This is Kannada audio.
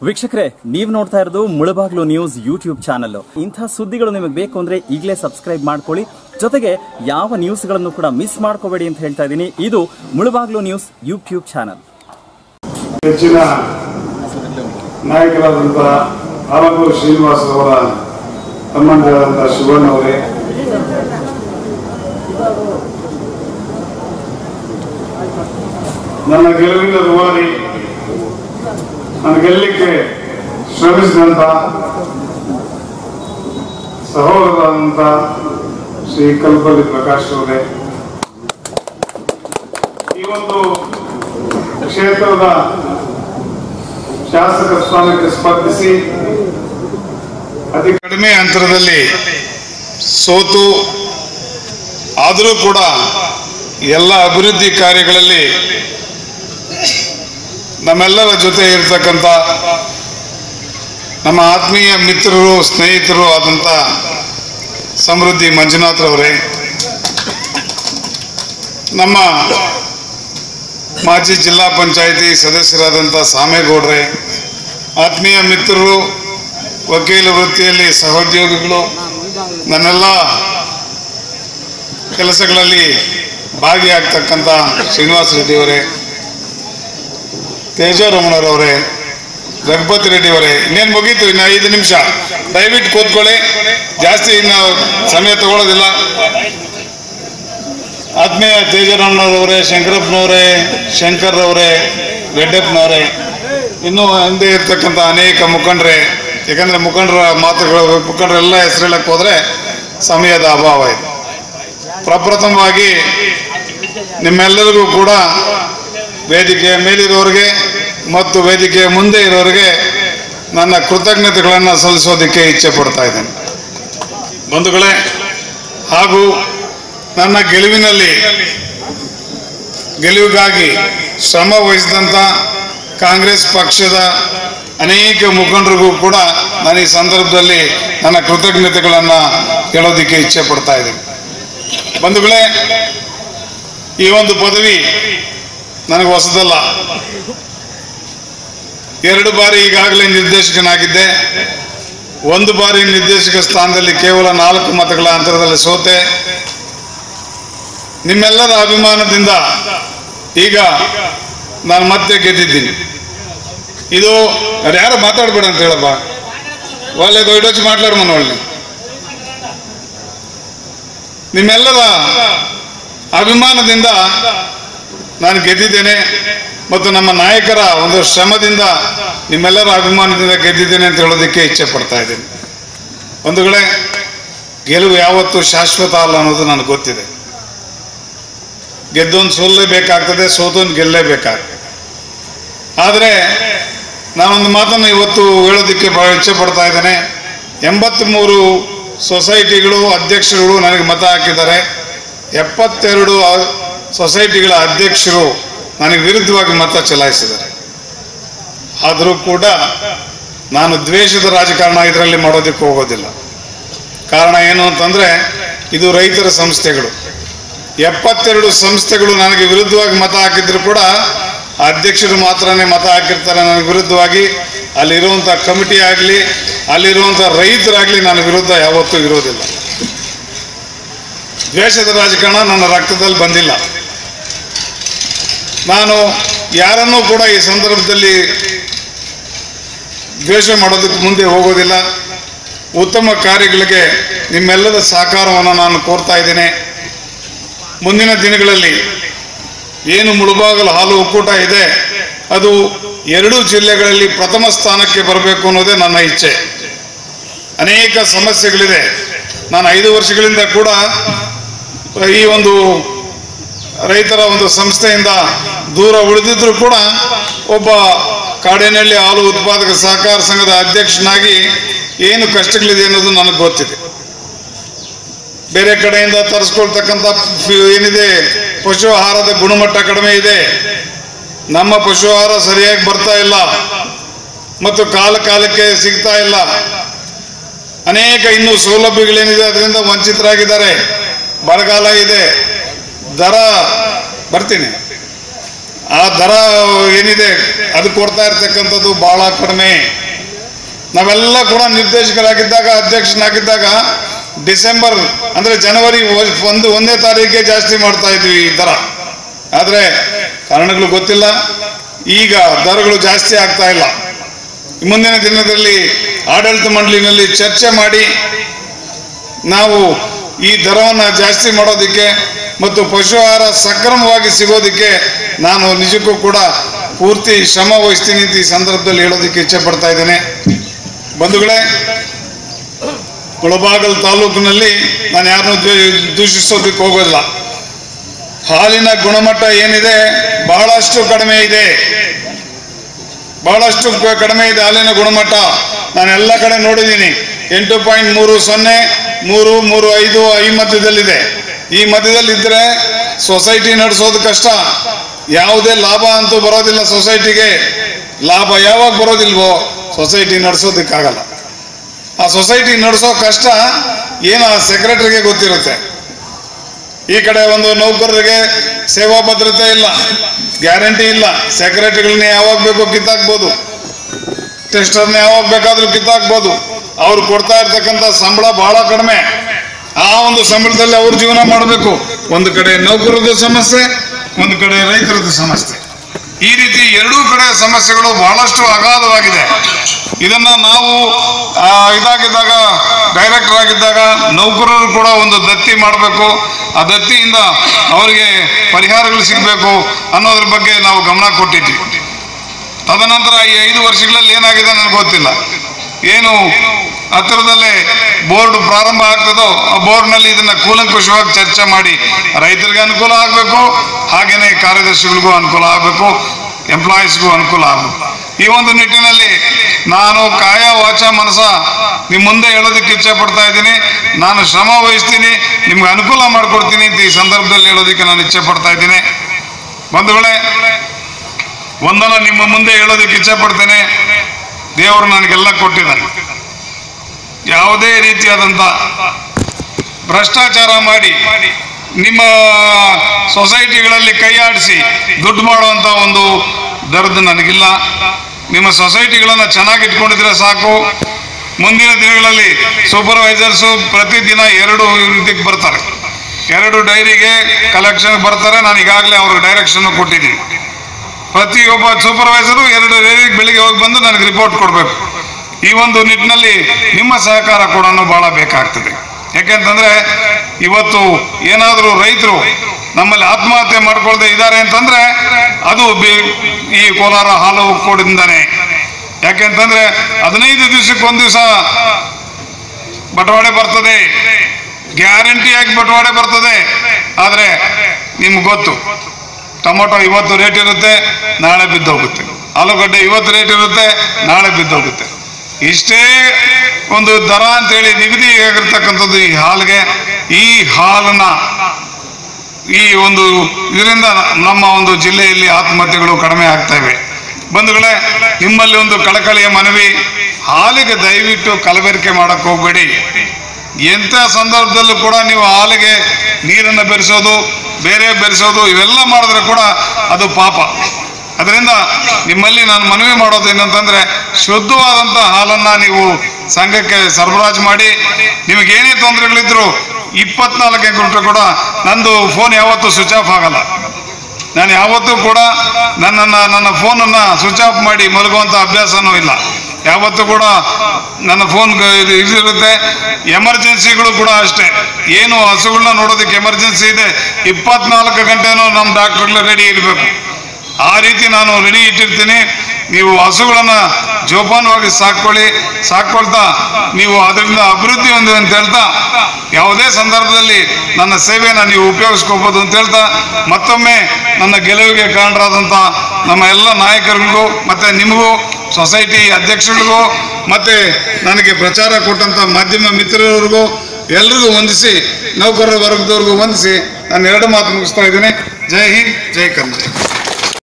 ವೀಕ್ಷಕರೇ ನೀವು ನೋಡ್ತಾ ಇರೋದು ಮುಳಬಾಗ್ಲು ನ್ಯೂಸ್ ಯೂಟ್ಯೂಬ್ ಚಾನಲ್ ಇಂಥ ಸುದ್ದಿಗಳು ನಿಮಗೆ ಬೇಕು ಅಂದ್ರೆ ಈಗಲೇ ಸಬ್ಸ್ಕ್ರೈಬ್ ಮಾಡ್ಕೊಳ್ಳಿ ಜೊತೆಗೆ ಯಾವ ನ್ಯೂಸ್ಗಳನ್ನು ಕೂಡ ಮಿಸ್ ಮಾಡ್ಕೋಬೇಡಿ ಅಂತ ಹೇಳ್ತಾ ಇದ್ದೀನಿ ಇದು ಮುಳಬಾಗ್ಲು ನ್ಯೂಸ್ ಯೂಟ್ಯೂಬ್ ಚಾನಲ್ ಹೆಚ್ಚಿನ ನಾಯಕರಾದಂಥ ಆಲಂಬೂರು ಶ್ರೀನಿವಾಸ್ ಅವರ ತಮ್ಮಂದಿರಾದಂಥ ಶಿವಣ್ಣ ಅವರೇ ನನ್ನ ಗೆಲುವಿನ ರುವಾರಿ ನನ್ನ ಗೆಲ್ಲಲಿಕ್ಕೆ ಶ್ರಮಿಸಿದಂಥ ಸಹೋದರರಾದಂಥ ಶ್ರೀ ಕಲ್ಪಲ್ಲಿ ಪ್ರಕಾಶ್ ಅವರೇ ಈ ಒಂದು ಕ್ಷೇತ್ರದ ಶಾಸಕ ಸ್ಥಾನಕ್ಕೆ ಸ್ಪರ್ಧಿಸಿ ಅತಿ ಕಡಿಮೆ ಅಂತರದಲ್ಲಿ ಸೋತು ಆದರೂ ಕೂಡ ಎಲ್ಲ ಅಭಿವೃದ್ಧಿ ಕಾರ್ಯಗಳಲ್ಲಿ ನಮ್ಮೆಲ್ಲರ ಜೊತೆ ಇರತಕ್ಕಂಥ ನಮ್ಮ ಆತ್ಮೀಯ ಮಿತ್ರರು ಸ್ನೇಹಿತರು ಆದಂಥ ಸಮೃದ್ಧಿ ಮಂಜುನಾಥ್ರವರೇ ನಮ್ಮ ಮಾಜಿ ಜಿಲ್ಲಾ ಪಂಚಾಯಿತಿ ಸದಸ್ಯರಾದಂಥ ಸಾಮೇಗೌಡ್ರೆ ಆತ್ಮೀಯ ಮಿತ್ರರು ವಕೀಲ ವೃತ್ತಿಯಲ್ಲಿ ಸಹೋದ್ಯೋಗಿಗಳು ನನ್ನೆಲ್ಲ ಕೆಲಸಗಳಲ್ಲಿ ಭಾಗಿಯಾಗ್ತಕ್ಕಂಥ ಶ್ರೀನಿವಾಸ ರೆಡ್ಡಿಯವರೇ ತೇಜರಮಣರವರೇ ರಘುಪತಿ ರೆಡ್ಡಿಯವರೇ ಇನ್ನೇನು ಮುಗೀತು ಇನ್ನು ಐದು ನಿಮಿಷ ದಯವಿಟ್ಟು ಕೂತ್ಕೊಳ್ಳಿ ಜಾಸ್ತಿ ಇನ್ನು ಸಮಯ ತಗೊಳ್ಳೋದಿಲ್ಲ ಆತ್ಮೀಯ ತೇಜರಣ್ಣನವರೇ ಶಂಕರಪ್ಪನವರೇ ಶಂಕರ್ರವರೇ ರೆಡ್ಡಪ್ಪನವರೇ ಇನ್ನೂ ಹಿಂದೆ ಇರ್ತಕ್ಕಂಥ ಅನೇಕ ಮುಖಂಡರೇ ಯಾಕಂದ್ರೆ ಮುಖಂಡರ ಮಾತುಗಳು ಮುಖಂಡರೆಲ್ಲ ಹೆಸರು ಹೇಳಕ್ಕೆ ಹೋದ್ರೆ ಸಮಯದ ಅಭಾವ ಇದೆ ಪ್ರಪ್ರಥಮವಾಗಿ ನಿಮ್ಮೆಲ್ಲರಿಗೂ ಕೂಡ ವೇದಿಕೆಯ ಮೇಲಿರೋರಿಗೆ ಮತ್ತು ವೇದಿಕೆಯ ಮುಂದೆ ಇರೋರಿಗೆ ನನ್ನ ಕೃತಜ್ಞತೆಗಳನ್ನು ಸಲ್ಲಿಸೋದಕ್ಕೆ ಇಚ್ಛೆ ಪಡ್ತಾ ಇದ್ದೇನೆ ಬಂಧುಗಳೇ ಹಾಗೂ ನನ್ನ ಗೆಲುವಿನಲ್ಲಿ ಗೆಲುವಿಗಾಗಿ ಶ್ರಮ ವಹಿಸಿದಂಥ ಕಾಂಗ್ರೆಸ್ ಪಕ್ಷದ ಅನೇಕ ಮುಖಂಡರಿಗೂ ಕೂಡ ನಾನು ಈ ಸಂದರ್ಭದಲ್ಲಿ ನನ್ನ ಕೃತಜ್ಞತೆಗಳನ್ನು ಹೇಳೋದಕ್ಕೆ ಇಚ್ಛೆ ಪಡ್ತಾ ಇದ್ದೀನಿ ಬಂಧುಗಳೇ ಈ ಒಂದು ಪದವಿ ನನಗೆ ಹೊಸದಲ್ಲ ಎರಡು ಬಾರಿ ಈಗಾಗಲೇ ನಿರ್ದೇಶಕನಾಗಿದ್ದೆ ಒಂದು ಬಾರಿ ನಿರ್ದೇಶಕ ಸ್ಥಾನದಲ್ಲಿ ಕೇವಲ ನಾಲ್ಕು ಮತಗಳ ಅಂತರದಲ್ಲಿ ಸೋತೆ ನಿಮ್ಮೆಲ್ಲರ ಅಭಿಮಾನದಿಂದ ಈಗ ನಾನು ಮತ್ತೆ ಗೆದ್ದಿದ್ದೀನಿ ಇದು ಯಾರು ಮಾತಾಡ್ಬೇಡ ಅಂತ ಹೇಳಪ್ಪ ಒಳ್ಳೆ ದೊಡ್ಡಚ್ಚು ಮಾట్లాಡ ಮನವಳ್ಳಿ ನಿಮ್ಮೆಲ್ಲರ ಅಭಿಮಾನದಿಂದ ನಾನು ಗೆದ್ದಿದ್ದೇನೆ ಮತ್ತು ನಮ್ಮ ನಾಯಕರ ಒಂದು ಶ್ರಮದಿಂದ ನಿಮ್ಮೆಲ್ಲರ ಅಭಿಮಾನದಿಂದ ಗೆದ್ದಿದ್ದೇನೆ ಅಂತ ಹೇಳೋದಕ್ಕೆ ಇಚ್ಛೆ ಪಡ್ತಾ ಇದ್ದೀನಿ ಒಂದುಗಳೇ ಗೆಲುವು ಯಾವತ್ತೂ ಶಾಶ್ವತ ಅಲ್ಲ ಅನ್ನೋದು ನನಗೆ ಗೊತ್ತಿದೆ ಗೆದ್ದೊಂದು ಸೋಲ್ಲೇಬೇಕಾಗ್ತದೆ ಸೋತೊಂದು ಗೆಲ್ಲೇಬೇಕಾಗ್ತದೆ ಆದರೆ ನಾನೊಂದು ಮಾತನ್ನು ಇವತ್ತು ಹೇಳೋದಕ್ಕೆ ಬಹಳ ಇಚ್ಛೆ ಪಡ್ತಾ ಇದ್ದೇನೆ ಎಂಬತ್ತ್ಮೂರು ಸೊಸೈಟಿಗಳು ಅಧ್ಯಕ್ಷರುಗಳು ನನಗೆ ಮತ ಹಾಕಿದ್ದಾರೆ ಎಪ್ಪತ್ತೆರಡು ಆ- ಸೊಸೈಟಿಗಳ ಅಧ್ಯಕ್ಷರು ನನಗೆ ವಿರುದ್ಧವಾಗಿ ಮತ ಚಲಾಯಿಸಿದ್ದಾರೆ ಆದರೂ ಕೂಡ ನಾನು ದ್ವೇಷದ ರಾಜಕಾರಣ ಇದರಲ್ಲಿ ಮಾಡೋದಕ್ಕೆ ಹೋಗೋದಿಲ್ಲ ಕಾರಣ ಏನು ಅಂತಂದರೆ ಇದು ರೈತರ ಸಂಸ್ಥೆಗಳು ಎಪ್ಪತ್ತೆರಡು ಸಂಸ್ಥೆಗಳು ನನಗೆ ವಿರುದ್ಧವಾಗಿ ಮತ ಹಾಕಿದ್ರು ಕೂಡ ಅಧ್ಯಕ್ಷರು ಮಾತ್ರನೇ ಮತ ಹಾಕಿರ್ತಾರೆ ನನಗೆ ವಿರುದ್ಧವಾಗಿ ಅಲ್ಲಿರುವಂಥ ಕಮಿಟಿ ಆಗಲಿ ಅಲ್ಲಿರುವಂಥ ರೈತರಾಗಲಿ ನನ್ನ ವಿರುದ್ಧ ಯಾವತ್ತೂ ಇರೋದಿಲ್ಲ ದ್ವೇಷದ ರಾಜಕಾರಣ ನನ್ನ ರಕ್ತದಲ್ಲಿ ಬಂದಿಲ್ಲ ನಾನು ಯಾರನ್ನೂ ಕೂಡ ಈ ಸಂದರ್ಭದಲ್ಲಿ ದ್ವೇಷ ಮಾಡೋದಕ್ಕೆ ಮುಂದೆ ಹೋಗೋದಿಲ್ಲ ಉತ್ತಮ ಕಾರ್ಯಗಳಿಗೆ ನಿಮ್ಮೆಲ್ಲರ ಸಹಕಾರವನ್ನು ನಾನು ಕೋರ್ತಾ ಇದ್ದೇನೆ ಮುಂದಿನ ದಿನಗಳಲ್ಲಿ ಏನು ಮುಳುಬಾಗಲು ಹಾಲು ಒಕ್ಕೂಟ ಇದೆ ಅದು ಎರಡೂ ಜಿಲ್ಲೆಗಳಲ್ಲಿ ಪ್ರಥಮ ಸ್ಥಾನಕ್ಕೆ ಬರಬೇಕು ಅನ್ನೋದೇ ನನ್ನ ಇಚ್ಛೆ ಅನೇಕ ಸಮಸ್ಯೆಗಳಿದೆ ನಾನು ಐದು ವರ್ಷಗಳಿಂದ ಕೂಡ ಈ ಒಂದು ರೈತರ ಒಂದು ಸಂಸ್ಥೆಯಿಂದ ದೂರ ಉಳಿದಿದ್ರು ಕೂಡ ಒಬ್ಬ ಕಾಡಿನಹಳ್ಳಿ ಹಾಲು ಉತ್ಪಾದಕ ಸಹಕಾರ ಸಂಘದ ಅಧ್ಯಕ್ಷನಾಗಿ ಏನು ಕಷ್ಟಗಳಿದೆ ಅನ್ನೋದು ನನಗೆ ಗೊತ್ತಿದೆ ಬೇರೆ ಕಡೆಯಿಂದ ತರಿಸ್ಕೊಳ್ತಕ್ಕಂಥ ಫಿ- ಏನಿದೆ ಪಶು ಆಹಾರದ ಗುಣಮಟ್ಟ ಕಡಿಮೆ ಇದೆ ನಮ್ಮ ಪಶು ಆಹಾರ ಸರಿಯಾಗಿ ಬರ್ತಾ ಇಲ್ಲ ಮತ್ತು ಕಾಲ ಕಾಲಕ್ಕೆ ಸಿಗ್ತಾ ಇಲ್ಲ ಅನೇಕ ಇನ್ನೂ ಸೌಲಭ್ಯಗಳೇನಿದೆ ಅದರಿಂದ ವಂಚಿತರಾಗಿದ್ದಾರೆ ಬರಗಾಲ ಇದೆ ದರ ಬರ್ತೀನಿ ಆ ದರ ಏನಿದೆ ಅದು ಕೊಡ್ತಾ ಇರ್ತಕ್ಕಂಥದ್ದು ಬಹಳ ಕಡಿಮೆ ನಾವೆಲ್ಲ ಕೂಡ ನಿರ್ದೇಶಕರಾಗಿದ್ದಾಗ ಅಧ್ಯಕ್ಷನಾಗಿದ್ದಾಗ ಡಿಸೆಂಬರ್ ಅಂದ್ರೆ ಜನವರಿ ಒ- ಒಂದು ಒಂದನೇ ತಾರೀಕಿಗೆ ಜಾಸ್ತಿ ಮಾಡ್ತಾ ಇದ್ವಿ ಈ ದರ ಆದರೆ ಕಾರಣಗಳು ಗೊತ್ತಿಲ್ಲ ಈಗ ದರಗಳು ಜಾಸ್ತಿ ಆಗ್ತಾ ಇಲ್ಲ ಮುಂದಿನ ದಿನದಲ್ಲಿ ಆಡಳಿತ ಮಂಡಳಿನಲ್ಲಿ ಚರ್ಚೆ ಮಾಡಿ ನಾವು ಈ ದರವನ್ನು ಜಾಸ್ತಿ ಮಾಡೋದಕ್ಕೆ ಮತ್ತು ಪಶು ಆಹಾರ ಸಕ್ರಮವಾಗಿ ಸಿಗೋದಕ್ಕೆ ನಾನು ನಿಜಕ್ಕೂ ಕೂಡ ಪೂರ್ತಿ ಶ್ರಮ ವಹಿಸ್ತೀನಿ ಅಂತ ಈ ಸಂದರ್ಭದಲ್ಲಿ ಹೇಳೋದಕ್ಕೆ ಇಚ್ಛೆ ಪಡ್ತಾ ಇದ್ದೇನೆ ಬಂಧುಗಳೇ ಮುಳಬಾಗಲ್ ತಾಲೂಕಿನಲ್ಲಿ ನಾನು ಯಾರನ್ನೂ ದ್ವೇ- ದೂಷಿಸೋದಕ್ಕೆ ಹೋಗೋದಿಲ್ಲ ಹಾಲಿನ ಗುಣಮಟ್ಟ ಏನಿದೆ ಬಹಳಷ್ಟು ಕಡಿಮೆ ಇದೆ ಬಹಳಷ್ಟು ಕ- ಕಡಿಮೆ ಇದೆ ಹಾಲಿನ ಗುಣಮಟ್ಟ ನಾನು ಎಲ್ಲ ಕಡೆ ನೋಡಿದ್ದೀನಿ ಎಂಟು ಪಾಯಿಂಟ್ ಮೂರು ಸೊನ್ನೆ ಮೂರು ಮೂರು ಐದು ಈ ಮಧ್ಯದಲ್ಲಿದೆ ಈ ಮಧ್ಯದಲ್ಲಿದ್ದರೆ ಸೊಸೈಟಿ ನಡೆಸೋದು ಕಷ್ಟ ಯಾವುದೇ ಲಾಭ ಅಂತೂ ಬರೋದಿಲ್ಲ ಸೊಸೈಟಿಗೆ ಲಾಭ ಯಾವಾಗ ಬರೋದಿಲ್ವೋ ಸೊಸೈಟಿ ನಡೆಸೋದಕ್ಕಾಗಲ್ಲ ಆ ಸೊಸೈಟಿ ನಡೆಸೋ ಕಷ್ಟ ಏನು ಆ ಸೆಕ್ರೆಟರಿಗೆ ಗೊತ್ತಿರುತ್ತೆ ಈ ಕಡೆ ಒಂದು ನೌಕರರಿಗೆ ಸೇವಾ ಭದ್ರತೆ ಇಲ್ಲ ಗ್ಯಾರಂಟಿ ಇಲ್ಲ ಸೆಕ್ರೆಟರಿಗಳನ್ನ ಯಾವಾಗ ಬೇಕೋ ಕಿತ್ತಾಕ್ಬೋದು ಟೆಸ್ಟರ್ನ ಯಾವಾಗ ಬೇಕಾದ್ರೂ ಕಿತ್ತಾಕ್ಬೋದು ಅವ್ರು ಕೊಡ್ತಾ ಇರ್ತಕ್ಕಂಥ ಸಂಬಳ ಬಹಳ ಕಡಿಮೆ ಆ ಒಂದು ಸಂಬಳದಲ್ಲಿ ಅವ್ರು ಜೀವನ ಮಾಡಬೇಕು ಒಂದು ಕಡೆ ನೌಕರದ್ದು ಸಮಸ್ಯೆ ಒಂದು ಕಡೆ ರೈತರದ್ದು ಸಮಸ್ಯೆ ಈ ರೀತಿ ಎರಡೂ ಕಡೆ ಸಮಸ್ಯೆಗಳು ಬಹಳಷ್ಟು ಅಗಾಧವಾಗಿದೆ ಇದನ್ನ ನಾವು ಆ, ಇದಾಗಿದ್ದಾಗ ಡೈರೆಕ್ಟರ್ ಆಗಿದ್ದಾಗ ನೌಕರರು ಕೂಡ ಒಂದು ದತ್ತಿ ಮಾಡಬೇಕು ಆ ದತ್ತಿಯಿಂದ ಅವರಿಗೆ ಪರಿಹಾರಗಳು ಸಿಗಬೇಕು ಅನ್ನೋದ್ರ ಬಗ್ಗೆ ನಾವು ಗಮನ ಕೊಟ್ಟಿದ್ವಿ ತದನಂತರ ಈ ಐದು ವರ್ಷಗಳಲ್ಲಿ ಏನಾಗಿದೆ ನನಗೆ ಗೊತ್ತಿಲ್ಲ ಏನು ಹತ್ತಿರದಲ್ಲೇ ಬೋರ್ಡ್ ಪ್ರಾರಂಭ ಆಗ್ತದೋ ಆ ಬೋರ್ಡ್ನಲ್ಲಿ ಇದನ್ನ ಕೂಲಂಕುಷವಾಗಿ ಚರ್ಚೆ ಮಾಡಿ ರೈತರಿಗೆ ಅನುಕೂಲ ಆಗಬೇಕು ಹಾಗೇನೆ ಕಾರ್ಯದರ್ಶಿಗಳಿಗೂ ಅನುಕೂಲ ಆಗಬೇಕು ಎಂಪ್ಲಾಯೀಸ್ಗೂ ಅನುಕೂಲ ಆಗಬೇಕು ಈ ಒಂದು ನಿಟ್ಟಿನಲ್ಲಿ ನಾನು ಕಾಯ ವಾಚ ಮನಸ ನಿಮ್ಮ ಮುಂದೆ ಹೇಳೋದಕ್ಕೆ ಇಚ್ಛೆ ಪಡ್ತಾ ಇದ್ದೀನಿ ನಾನು ಶ್ರಮ ವಹಿಸ್ತೀನಿ ನಿಮ್ಗೆ ಅನುಕೂಲ ಮಾಡಿಕೊಡ್ತೀನಿ ಅಂತ ಈ ಸಂದರ್ಭದಲ್ಲಿ ಹೇಳೋದಕ್ಕೆ ನಾನು ಇಚ್ಛೆ ಪಡ್ತಾ ಇದ್ದೀನಿ ಬಂಧುಗಳೇ ಒಂದನ್ನು ನಿಮ್ಮ ಮುಂದೆ ಹೇಳೋದಕ್ಕೆ ಇಚ್ಛೆ ಪಡ್ತೇನೆ ದೇವರು ನನಗೆಲ್ಲ ಕೊಟ್ಟಿದ್ದಾನೆ ಯಾವುದೇ ರೀತಿಯಾದಂಥ ಭ್ರಷ್ಟಾಚಾರ ಮಾಡಿ ನಿಮ್ಮ ಸೊಸೈಟಿಗಳಲ್ಲಿ ಕೈಯಾಡಿಸಿ ದುಡ್ಡು ಮಾಡುವಂಥ ಒಂದು ದರದ್ದು ನನಗಿಲ್ಲ ನಿಮ್ಮ ಸೊಸೈಟಿಗಳನ್ನು ಚೆನ್ನಾಗಿ ಇಟ್ಕೊಂಡಿದ್ರೆ ಸಾಕು ಮುಂದಿನ ದಿನಗಳಲ್ಲಿ ಸೂಪರ್ವೈಸರ್ಸು ಪ್ರತಿದಿನ ಎರಡು ಇದಕ್ಕೆ ಬರ್ತಾರೆ ಎರಡು ಡೈರಿಗೆ ಕಲೆಕ್ಷನ್ ಬರ್ತಾರೆ ನಾನು ಈಗಾಗಲೇ ಅವ್ರಿಗೆ ಡೈರೆಕ್ಷನ್ ಕೊಟ್ಟಿದ್ದೀನಿ ಪ್ರತಿಯೊಬ್ಬ ಸೂಪರ್ವೈಸರು ಎರಡು ಡೈರಿಗೆ ಬೆಳಿಗ್ಗೆ ಹೋಗಿ ಬಂದು ನನಗೆ ರಿಪೋರ್ಟ್ ಕೊಡಬೇಕು ಈ ಒಂದು ನಿಟ್ಟಿನಲ್ಲಿ ನಿಮ್ಮ ಸಹಕಾರ ಕೂಡ ಬಹಳ ಬೇಕಾಗ್ತದೆ ಯಾಕೆಂತಂದ್ರೆ ಇವತ್ತು ಏನಾದರೂ ರೈತರು ನಮ್ಮಲ್ಲಿ ಆತ್ಮಹತ್ಯೆ ಮಾಡ್ಕೊಳ್ದೆ ಇದ್ದಾರೆ ಅಂತಂದ್ರೆ ಅದು ಬಿ- ಈ ಕೋಲಾರ ಹಾಲು ಒಕ್ಕೂಟದಿಂದಾನೆ ಯಾಕೆಂತಂದ್ರೆ ಹದಿನೈದು ದಿವಸಕ್ಕೆ ಒಂದು ದಿವಸ ಬಟವಾಡೆ ಬರ್ತದೆ ಗ್ಯಾರಂಟಿಯಾಗಿ ಬಟವಾಡೆ ಬರ್ತದೆ ಆದರೆ ನಿಮ್ಗೆ ಗೊತ್ತು ಟೊಮೊಟೊ ಇವತ್ತು ರೇಟ್ ಇರುತ್ತೆ ನಾಳೆ ಬಿದ್ದೋಗುತ್ತೆ ಆಲೂಗಡ್ಡೆ ಇವತ್ತು ರೇಟ್ ಇರುತ್ತೆ ನಾಳೆ ಬಿದ್ದೋಗುತ್ತೆ ಇಷ್ಟೇ ಒಂದು ದರ ಅಂತೇಳಿ ನಿಗದಿ ಆಗಿರ್ತಕ್ಕಂಥದ್ದು ಈ ಹಾಲಿಗೆ ಈ ಹಾಲನ್ನ ಈ ಒಂದು ಇದರಿಂದ ನಮ್ಮ ಒಂದು ಜಿಲ್ಲೆಯಲ್ಲಿ ಆತ್ಮಹತ್ಯೆಗಳು ಕಡಿಮೆ ಆಗ್ತಾ ಇವೆ ಬಂಧುಗಳೇ ನಿಮ್ಮಲ್ಲಿ ಒಂದು ಕಳಕಳಿಯ ಮನವಿ ಹಾಲಿಗೆ ದಯವಿಟ್ಟು ಕಲಬೆರಕೆ ಮಾಡಕ್ ಹೋಗ್ಬೇಡಿ ಎಂಥ ಸಂದರ್ಭದಲ್ಲೂ ಕೂಡ ನೀವು ಹಾಲಿಗೆ ನೀರನ್ನು ಬೆರೆಸೋದು ಬೇರೆ ಬೆರೆಸೋದು ಇವೆಲ್ಲ ಮಾಡಿದ್ರೆ ಕೂಡ ಅದು ಪಾಪ ಅದರಿಂದ ನಿಮ್ಮಲ್ಲಿ ನಾನು ಮನವಿ ಮಾಡೋದು ಏನಂತಂದ್ರೆ ಶುದ್ಧವಾದಂಥ ಹಾಲನ್ನ ನೀವು ಸಂಘಕ್ಕೆ ಸರಬರಾಜು ಮಾಡಿ ನಿಮಗೇನೇ ತೊಂದರೆಗಳಿದ್ರು ಇಪ್ಪತ್ನಾಲ್ಕು ಗಂಟೆ ಕೂಡ ನಂದು ಫೋನ್ ಯಾವತ್ತೂ ಸ್ವಿಚ್ ಆಫ್ ಆಗಲ್ಲ ನಾನು ಯಾವತ್ತೂ ಕೂಡ ನನ್ನನ್ನು ನನ್ನ ಫೋನನ್ನು ಸ್ವಿಚ್ ಆಫ್ ಮಾಡಿ ಮಲಗುವಂಥ ಅಭ್ಯಾಸನೂ ಇಲ್ಲ ಯಾವತ್ತೂ ಕೂಡ ನನ್ನ ಫೋನ್ ಇದಿರುತ್ತೆ ಎಮರ್ಜೆನ್ಸಿಗಳು ಕೂಡ ಅಷ್ಟೇ ಏನು ಹಸುಗಳನ್ನ ನೋಡೋದಕ್ಕೆ ಎಮರ್ಜೆನ್ಸಿ ಇದೆ ಇಪ್ಪತ್ನಾಲ್ಕು ಗಂಟೆನೂ ನಮ್ಮ ಡಾಕ್ಟರ್ಗಳು ರೆಡಿ ಇರಬೇಕು ಆ ರೀತಿ ನಾನು ರೆಡಿ ಇಟ್ಟಿರ್ತೀನಿ ನೀವು ಹಸುಗಳನ್ನ ಜೋಪಾನವಾಗಿ ಸಾಕೊಳ್ಳಿ ಸಾಕೊಳ್ತಾ ನೀವು ಅದರಿಂದ ಅಭಿವೃದ್ಧಿ ಹೊಂದಿ ಅಂತ ಹೇಳ್ತಾ ಯಾವುದೇ ಸಂದರ್ಭದಲ್ಲಿ ನನ್ನ ಸೇವೆಯನ್ನು ನೀವು ಉಪಯೋಗಿಸ್ಕೋಬೋದು ಅಂತ ಹೇಳ್ತಾ ಮತ್ತೊಮ್ಮೆ ನನ್ನ ಗೆಲುವಿಗೆ ಕಾರಣರಾದಂಥ ನಮ್ಮ ಎಲ್ಲ ನಾಯಕರಿಗೂ ಮತ್ತೆ ನಿಮಗೂ ಸೊಸೈಟಿ ಅಧ್ಯಕ್ಷರಿಗೂ ಮತ್ತೆ ನನಗೆ ಪ್ರಚಾರ ಕೊಟ್ಟಂತ ಮಾಧ್ಯಮ ಮಿತ್ರರಿಗೂ ಎಲ್ರಿಗೂ ವಂದಿಸಿ ನೌಕರರ ವರ್ಗದವ್ರಿಗೂ ವಂದಿಸಿ ನಾನು ಎರಡು ಮಾತು ಮುಗಿಸ್ತಾ ಇದ್ದೀನಿ ಜೈ ಹಿಂದ್ ಜೈ ಕನ್ನಡ